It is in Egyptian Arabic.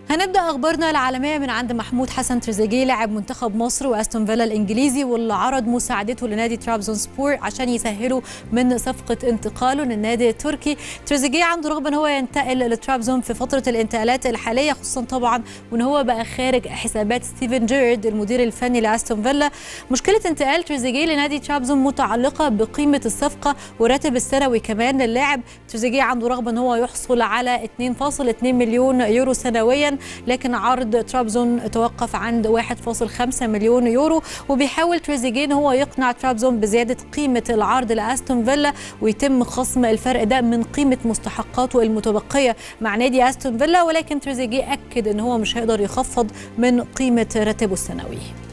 هنبدا اخبارنا العالميه من عند محمود حسن تريزيجيه لاعب منتخب مصر واستون فيلا الانجليزي واللي عرض مساعدته لنادي ترابزون سبور عشان يسهلوا من صفقه انتقاله للنادي التركي تريزيجيه عنده رغبه ان هو ينتقل لترابزون في فتره الانتقالات الحاليه خصوصا طبعا وان هو بقى خارج حسابات ستيفن جيرد المدير الفني لاستون فيلا مشكله انتقال تريزيجيه لنادي ترابزون متعلقه بقيمه الصفقه وراتب السنوي كمان للاعب تريزيجيه عنده رغبه ان هو يحصل على 2.2 مليون يورو سنويا لكن عرض ترابزون توقف عند 1.5 مليون يورو وبيحاول تريزيجيه ان هو يقنع ترابزون بزياده قيمه العرض لاستون فيلا ويتم خصم الفرق ده من قيمه مستحقاته المتبقيه مع نادي استون فيلا ولكن تريزيجيه اكد ان هو مش هيقدر يخفض من قيمه راتبه السنوي